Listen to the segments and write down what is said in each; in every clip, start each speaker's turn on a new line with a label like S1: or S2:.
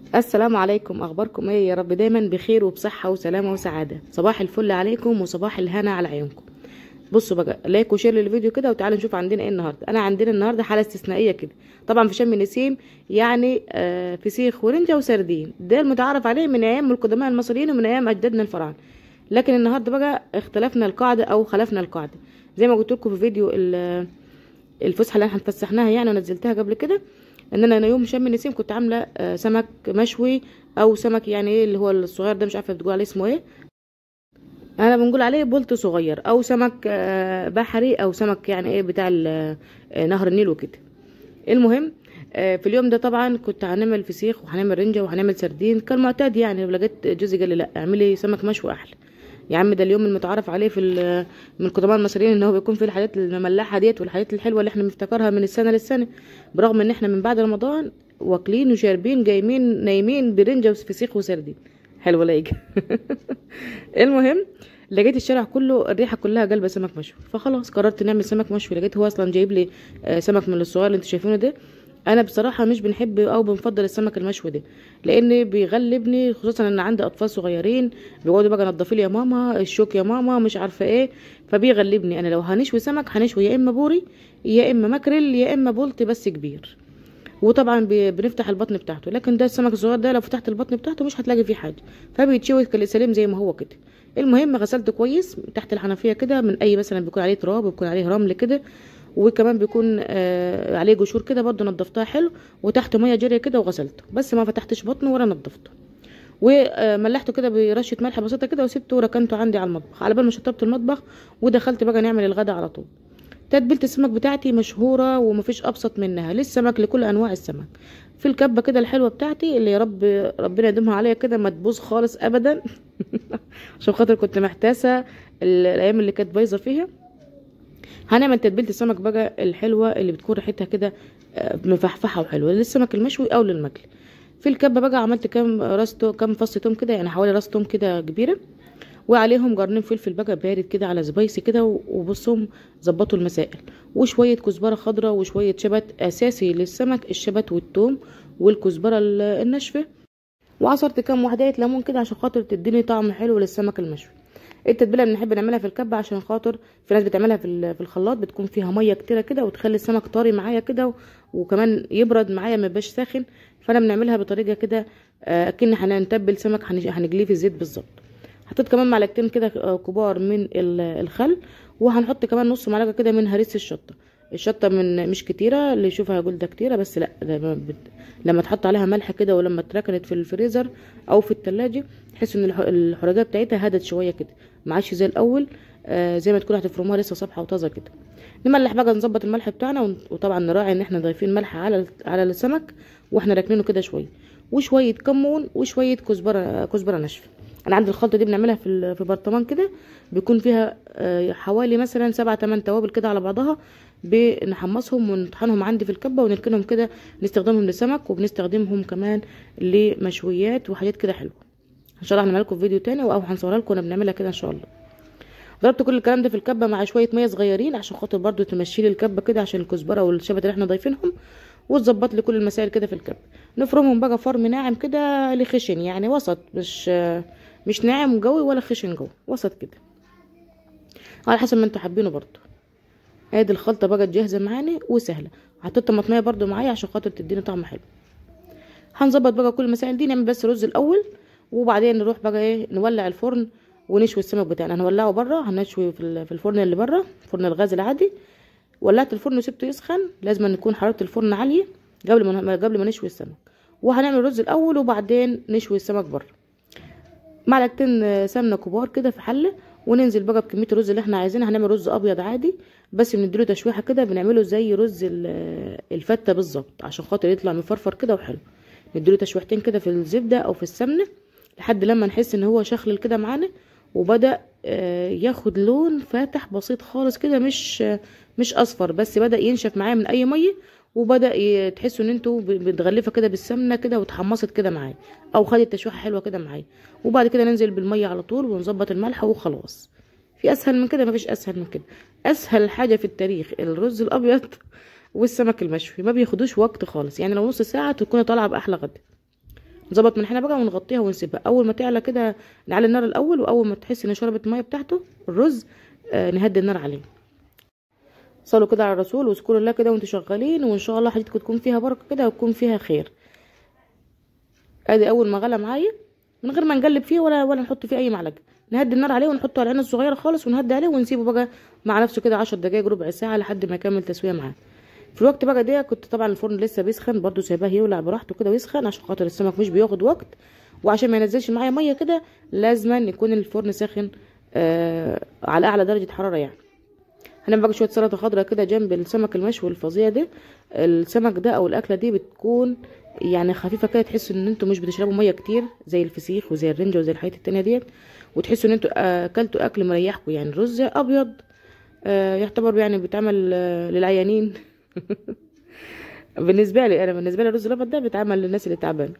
S1: السلام عليكم اخباركم ايه يا رب دايما بخير وبصحه وسلامه وسعاده صباح الفل عليكم وصباح الهنا على عيونكم بصوا بقى لايك وشير للفيديو كده وتعالوا نشوف عندنا ايه النهارده انا عندنا النهارده حاله استثنائيه كده طبعا في شم النسيم يعني آه فسيخ ورنجه وسردين ده المتعارف عليه من ايام القدماء المصريين ومن ايام اجدادنا الفراعنه لكن النهارده بقى اختلفنا القاعده او خلفنا القاعده زي ما قلت لكم في فيديو الفسحه اللي احنا اتفسحناها يعني ونزلتها قبل كده ان انا يوم شم النسيم كنت عامله سمك مشوي او سمك يعني ايه اللي هو الصغير ده مش عارفه بتقول عليه اسمه ايه انا بنقول عليه بولت صغير او سمك بحري او سمك يعني ايه بتاع نهر النيل وكده المهم في اليوم ده طبعا كنت هنعمل فسيخ وهنعمل رنجه وهنعمل سردين كان معتاد يعني لقيت جوزي قال لي لا اعملي سمك مشوي احلى يا عم ده اليوم المتعارف عليه في من القدماء المصريين ان هو بيكون فيه الحاجات المملحه ديت والحاجات الحلوه اللي احنا بنفتكرها من السنه للسنه برغم ان احنا من بعد رمضان واكلين وشاربين جايمين نايمين برنجه وفسيخ وسردين حلوه لايك المهم لقيت الشارع كله الريحه كلها قلبه سمك مشوي فخلاص قررت نعمل سمك مشوي لقيت هو اصلا جايب لي سمك من الصغير اللي انتوا شايفينه ده انا بصراحه مش بنحب او بنفضل السمك المشوي ده لان بيغلبني خصوصا ان عندي اطفال صغيرين بيقعدوا بقى نضفي لي يا ماما الشوك يا ماما مش عارفه ايه فبيغلبني انا لو هنشوي سمك هنشوي يا اما بوري يا اما ماكريل يا اما بولت بس كبير وطبعا بنفتح البطن بتاعته لكن ده السمك الصغير ده لو فتحت البطن بتاعته مش هتلاقي فيه حاجه فبيتشوي سليم زي ما هو كده المهم غسلته كويس تحت الحنفيه كده من اي مثلا بيكون عليه تراب بيكون عليه رمل كده وكمان بيكون آه عليه جشور كده برضو نضفتها حلو وتحت ميه جاريه كده وغسلته بس ما فتحتش بطنه ولا نضفته وملحته كده برشه ملح بسيطه كده وسبته وركنته عندي على المطبخ على بال ما شطبت المطبخ ودخلت بقى نعمل الغدا على طول تتبيله السمك بتاعتي مشهوره ومفيش ابسط منها للسمك لكل انواع السمك في الكبه كده الحلوه بتاعتي اللي يا رب ربنا يديمها عليا كده ما تبوظ خالص ابدا عشان خاطر كنت محتاسه الايام اللي كانت بايظه فيها هنعمل تتبيله السمك بقى الحلوه اللي بتكون ريحتها كده مفحفحه وحلوه للسمك المشوي او للمقلي في الكبه بقى عملت كام راس كام فص توم كده يعني حوالي راس توم كده كبيره وعليهم جرنين فلفل بقى بارد كده على سبايسي كده وبصهم ظبطوا المسائل وشويه كزبره خضراء وشويه شبت اساسي للسمك الشبت والثوم والكزبره الناشفه وعصرت كام وحدايه ليمون كده عشان خاطر تديني طعم حلو للسمك المشوي التتبيله اللي بنحب نعملها في الكبه عشان خاطر في ناس بتعملها في في الخلاط بتكون فيها ميه كتيره كده وتخلي السمك طري معايا كده وكمان يبرد معايا ما يبقاش ساخن فانا بنعملها بطريقه كده اكن هنتبل سمك هنجليه في الزيت بالظبط حطيت كمان معلقتين كده كبار من الخل وهنحط كمان نص معلقه كده من هريس الشطه الشطه من مش كتيره اللي يشوفها يقول ده كتيره بس لا لما, بت... لما تحط عليها ملح كده ولما اتركنت في الفريزر او في التلاجة تحس ان الحرجه بتاعتها هدت شويه كده ما عادش زي الاول آه زي ما تكون هتفرموها لسه صبحه وطازه كده نملح بقى نظبط الملح بتاعنا وطبعا نراعي ان احنا ضايفين ملح على على السمك واحنا راكنينه كده شويه وشويه كمون وشويه كزبره كزبره ناشفه انا عندي الخلطه دي بنعملها في في برطمان كده بيكون فيها حوالي مثلا سبعة تمن توابل كده على بعضها بنحمصهم ونطحنهم عندي في الكبه ونركنهم كده نستخدمهم للسمك وبنستخدمهم كمان لمشويات وحاجات كده حلوه ان شاء الله هنعمل لكم فيديو تاني او هنصورها لكم وانا بنعملها كده ان شاء الله ضربت كل الكلام ده في الكبه مع شويه ميه صغيرين عشان خاطر برضو تمشي لي الكبه كده عشان الكزبره والشبت اللي احنا ضايفينهم وتظبط لي كل المسائل كده في الكبه نفرمهم بقى فرم ناعم كده لخشن يعني وسط مش مش ناعم قوي ولا خشن قوي وسط كده على حسب ما انتوا حابينه برضو ادي الخلطه بقى جاهزه معانا وسهله حطيت طماطميه برضو معايا عشان خاطر تديني طعم حلو هنظبط بقى كل المسائل دي نعمل بس رز الاول وبعدين نروح بقى ايه نولع الفرن ونشوي السمك بتاعنا هنولعه بره هنشوي في الفرن اللي بره فرن الغاز العادي ولعت الفرن وسبته يسخن لازم نكون حراره الفرن عاليه قبل ما قبل ما نشوي السمك وهنعمل الرز الاول وبعدين نشوي السمك بره معلقتين سمنه كبار كده في حله وننزل بقى بكميه الرز اللي احنا عايزينها هنعمل رز ابيض عادي بس بنديله تشويحه كده بنعمله زي رز الفته بالظبط عشان خاطر يطلع مفرفر كده وحلو نديله تشويحتين كده في الزبده او في السمنه لحد لما نحس ان هو شخلل كده معانا وبدا ياخد لون فاتح بسيط خالص كده مش مش اصفر بس بدا ينشف معايا من اي ميه وبدا تحسوا ان انتوا بتغلفها كده بالسمنه كده وتحمصت كده معايا او خدت تشويحه حلوه كده معايا وبعد كده ننزل بالميه على طول ونظبط الملح وخلاص في اسهل من كده مفيش اسهل من كده اسهل حاجه في التاريخ الرز الابيض والسمك المشوي ما بياخدوش وقت خالص يعني لو نص ساعه تكوني طالعه باحلى غدا نظبط من هنا بقى ونغطيها ونسيبها اول ما تعلى كده نعلي النار الاول واول ما تحس ان شربت الميه بتاعته الرز آه نهدي النار عليه صلوا كده على الرسول واذكروا الله كده وانتوا شغالين وان شاء الله حاجتكم تكون فيها بركه كده وتكون فيها خير ادي اول ما غلى معايا من غير ما نقلب فيه ولا ولا نحط فيه اي معلقه نهدي النار عليه ونحطه على العين الصغيره خالص ونهدي عليه ونسيبه بقى مع نفسه كده عشر دقايق ربع ساعه لحد ما يكمل تسويه معاه في الوقت بقى ده كنت طبعا الفرن لسه بيسخن برضو سايباه يولع براحته كده ويسخن عشان خاطر السمك مش بياخد وقت وعشان ما ينزلش معايا ميه كده لازما يكون الفرن ساخن آه على اعلى درجه حراره يعني هنعمل بقى شويه سلطه خضراء كده جنب السمك المشوي الفظيع ده السمك ده او الاكله دي بتكون يعني خفيفه كده تحسوا ان انتوا مش بتشربوا ميه كتير زي الفسيخ وزي الرنجه وزي الحاجات التانية ديت وتحسوا ان انتوا اكلتوا اكل مريحكم يعني رز ابيض آه يعتبر يعني بيتعمل آه للعيانين بالنسبه لي انا بالنسبه لي الرز الابيض ده بيتعمل للناس اللي تعبانه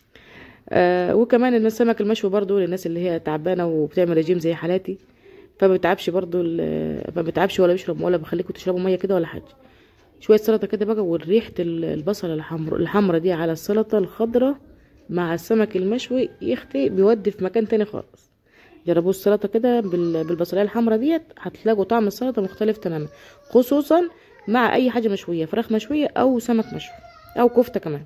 S1: آه وكمان السمك المشوي برضو للناس اللي هي تعبانه وبتعمل رجيم زي حالاتي فما بتعبش برضو ما بتعبش ولا بيشرب ولا بخليكم تشربوا ميه كده ولا حاجه شويه سلطه كده بقى وريحه البصله الحمر الحمرا دي على السلطه الخضراء مع السمك المشوي يختي بيودي في مكان تاني خالص جربوا السلطه كده بالبصلايه الحمرا ديت هتلاقوا طعم السلطه مختلف تماما خصوصا مع اي حاجه مشويه فراخ مشويه او سمك مشوي او كفته كمان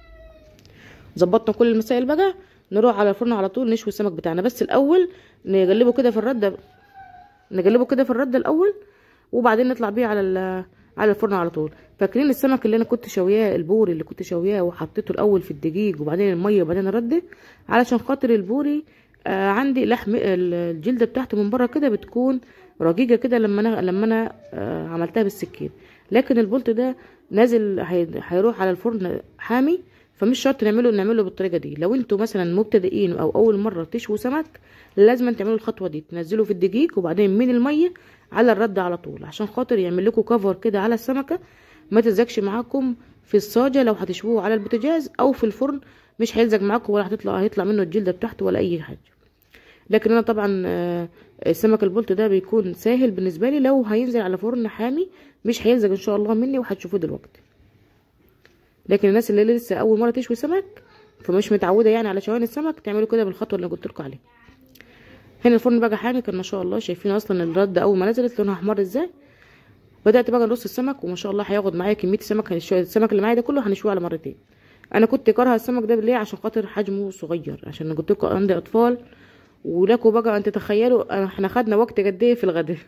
S1: ظبطنا كل المسائل بقى نروح على الفرن على طول نشوي السمك بتاعنا بس الاول نقلبه كده في الرده نقلبه كده في الرده الاول وبعدين نطلع بيه على على الفرن على طول فاكرين السمك اللي انا كنت شوياه البوري اللي كنت شوياه وحطيته الاول في الدقيق وبعدين الميه وبعدين الرده علشان خاطر البوري آه عندي لحم الجلده بتاعته من بره كده بتكون رقيقه كده لما انا لما انا آه عملتها بالسكين لكن البولت ده نازل هيروح على الفرن حامي فمش شرط نعمله نعمله بالطريقه دي لو انتوا مثلا مبتدئين او اول مره تشووا سمك لازم تعملوا الخطوه دي تنزلوا في الدقيق وبعدين من الميه على الرد على طول عشان خاطر يعمل لكم كفر كده على السمكه ما تلزقش معاكم في الصاجه لو هتشووه على البوتاجاز او في الفرن مش هيلزق معاكم ولا هتطلع هيطلع منه الجلده بتاعته ولا اي حاجه لكن انا طبعا السمك البلط ده بيكون سهل بالنسبه لي لو هينزل على فرن حامي مش هيلزق ان شاء الله مني وهتشوفوه دلوقتي لكن الناس اللي لسه اول مره تشوي سمك فمش متعوده يعني على شوان السمك تعملوا كده بالخطوه اللي قلت لكم عليها هنا الفرن بقى حامي كان ما شاء الله شايفين اصلا الرد اول ما نزلت لونها احمر ازاي بدات بقى نرص السمك وما شاء الله هياخد معايا كميه السمك السمك اللي معايا ده كله هنشويه على مرتين انا كنت كارهه السمك ده ليه عشان خاطر حجمه صغير عشان قلت لكم عندي اطفال ولكم بقى انت تخيلوا احنا خدنا وقت قد ايه في الغداء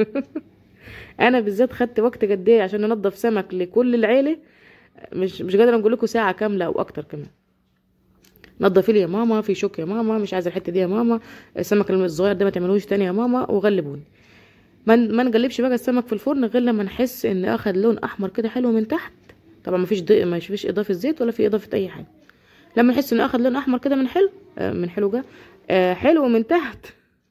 S1: انا بالذات خدت وقت قد ايه عشان انضف سمك لكل العيله مش مش قادره اقول لكم ساعه كامله او اكتر كمان نضفي لي يا ماما في شوك يا ماما مش عايزه الحته دي يا ماما السمك الصغير ده ما تعملوش تاني يا ماما وغلبوني ما ما نقلبش بقى السمك في الفرن غير لما نحس ان اخد لون احمر كده حلو من تحت طبعا ما فيش ضيق ما فيش اضافه زيت ولا في اضافه اي حاجه لما نحس انه اخد لون احمر كده من حلو آه من حلو جه آه حلو من تحت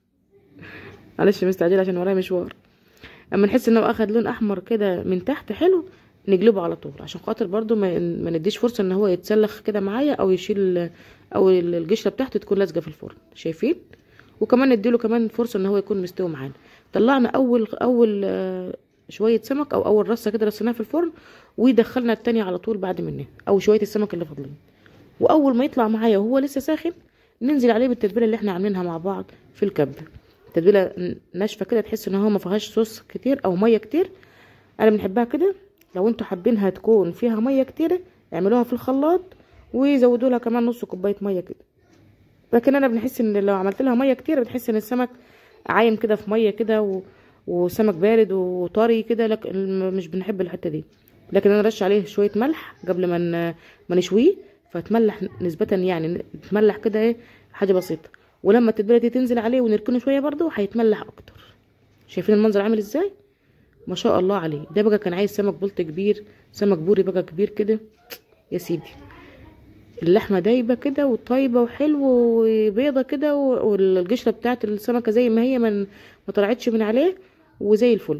S1: معلش مستعجله عشان ورايا مشوار اما نحس انه اخد لون احمر كده من تحت حلو نقلبه على طول عشان خاطر برضو ما, ما نديش فرصه ان هو يتسلخ كده معايا او يشيل او القشره بتاعته تكون لازقه في الفرن شايفين وكمان نديله كمان فرصه ان هو يكون مستوي معانا طلعنا اول اول شويه سمك او اول رصه كده رصيناها في الفرن ودخلنا التانية على طول بعد منها او شويه السمك اللي فاضلين واول ما يطلع معايا وهو لسه ساخن ننزل عليه بالتتبيله اللي احنا عاملينها مع بعض في الكبه تتبيله ناشفه كده تحس ان هو ما فيهاش صوص كتير او ميه كتير انا بنحبها كده لو انتوا حابينها تكون فيها ميه كتير اعملوها في الخلاط وزودوا لها كمان نص كوبايه ميه كده لكن انا بنحس ان لو عملت لها ميه كتير بتحس ان السمك عايم كده في ميه كده و... وسمك بارد وطري كده لكن مش بنحب الحته دي لكن انا رش عليه شويه ملح قبل ما ما نشويه فتملح نسبه يعني تملح كده ايه حاجه بسيطه ولما التتبيله دي تنزل عليه ونركنه شويه برده هيتملح اكتر شايفين المنظر عامل ازاي ما شاء الله عليه ده بقى كان عايز سمك بلط كبير سمك بوري بقى كبير كده يا سيدي اللحمه دايبه كده وطيبه وحلو وبيضه كده والقشره بتاعت السمكه زي ما هي من ما طلعتش من عليه وزي الفل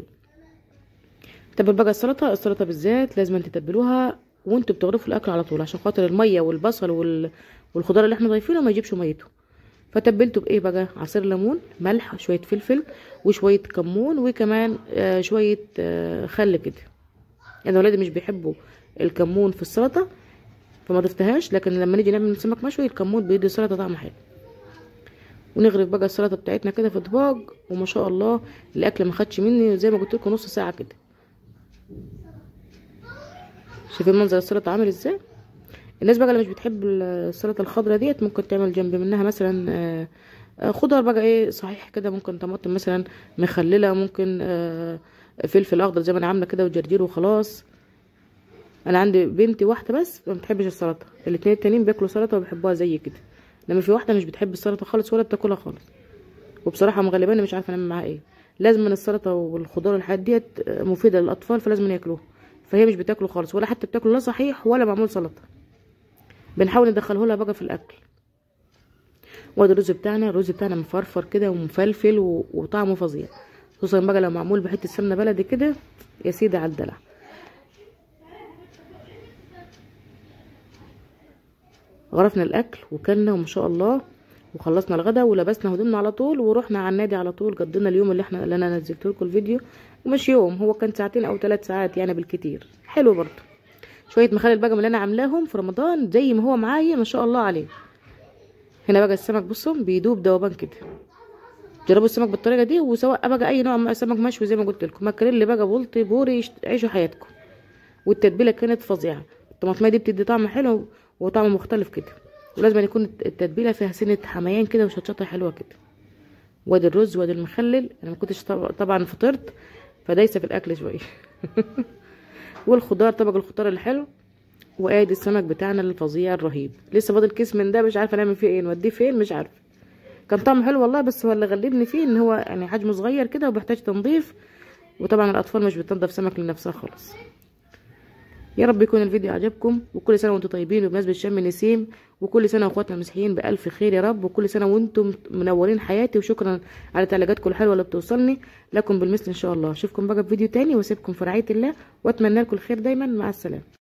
S1: تبل بقى السلطه السلطه بالذات لازم تتبلوها وانتوا بتغرفوا الاكل على طول عشان خاطر الميه والبصل وال... والخضار اللي احنا ضايفينه ما يجيبش ميته فتبلته بايه بقى عصير ليمون ملح شويه فلفل وشويه كمون وكمان آه شويه آه خل كده يعني ولادي مش بيحبوا الكمون في السلطه فما ضفتهاش لكن لما نيجي نعمل سمك مشوي الكمون بيدي السلطه طعم حلو ونغرف بقى السلطه بتاعتنا كده في اطباق وما شاء الله الاكل ما خدش مني زي ما قلت لكم نص ساعه كده شايفين منظر السلطه عامل ازاي الناس بقى اللي مش بتحب السلطه الخضراء ديت ممكن تعمل جنب منها مثلا آه، آه، خضار بقى ايه صحيح كده ممكن طماطم مثلا مخلله ممكن آه، فلفل اخضر زي ما انا عامله كده وجرجير وخلاص انا عندي بنتي واحده بس ما بتحبش السلطه الاثنين التانيين بياكلوا سلطه وبيحبوها زي كده لما في واحده مش بتحب السلطه خالص ولا بتاكلها خالص وبصراحه مغلباني مش عارفه انام معاها ايه لازم من السلطه والخضار والحاجات ديت مفيده للاطفال فلازم ياكلوها فهي مش بتاكله خالص ولا حتى بتاكله لا صحيح ولا معمول سلطه بنحاول ندخله لها بقى في الاكل وادي الرز بتاعنا الرز بتاعنا مفرفر كده ومفلفل و- وطعمه فظيع خصوصا بقى لو معمول بحته سمنه بلدي كده يا سيدي على الدلع غرفنا الاكل وكلنا وما شاء الله وخلصنا الغدا ولبسنا هدومنا على طول ورحنا على النادي على طول قضينا اليوم اللي احنا اللي انا نزلت لكم الفيديو ومش يوم هو كان ساعتين او ثلاث ساعات يعني بالكتير حلو برضه شويه مخلل بقى من اللي انا عاملاهم في رمضان زي ما هو معايا ما شاء الله عليه هنا بقى السمك بصوا بيدوب دوبان كده جربوا السمك بالطريقه دي وسواء بقى اي نوع من سمك مشوي زي ما قلت لكم ماكريل بقى بولتي بوري يشت- عيشوا حياتكم والتتبيله كانت فظيعه الطماطميه دي بتدي طعم حلو وطعم مختلف كده ولازم يكون التتبيله فيها سنه حميان كده وشطشطه حلوه كده وادي الرز وادي المخلل انا ما كنتش طب- طبعا فطرت فدايسه في الاكل شويه والخضار طبق الخضار الحلو وادي السمك بتاعنا الفظيع الرهيب لسه فاضل كيس من ده مش عارفه نعمل فيه ايه نوديه فين مش عارفه كان طعمه حلو والله بس هو اللي غلبني فيه ان هو يعني حجمه صغير كده وبيحتاج تنظيف وطبعا الاطفال مش بتنضف سمك لنفسها خالص يا رب يكون الفيديو عجبكم وكل سنه وانتم طيبين وبمناسبه شم النسيم وكل سنه واخواتنا المسيحيين بالف خير يا رب وكل سنه وانتم منورين حياتي وشكرا على تعليقاتكم الحلوه اللي بتوصلني لكم بالمثل ان شاء الله اشوفكم بقى في فيديو تاني واسيبكم في رعايه الله واتمنى لكم الخير دايما مع السلامه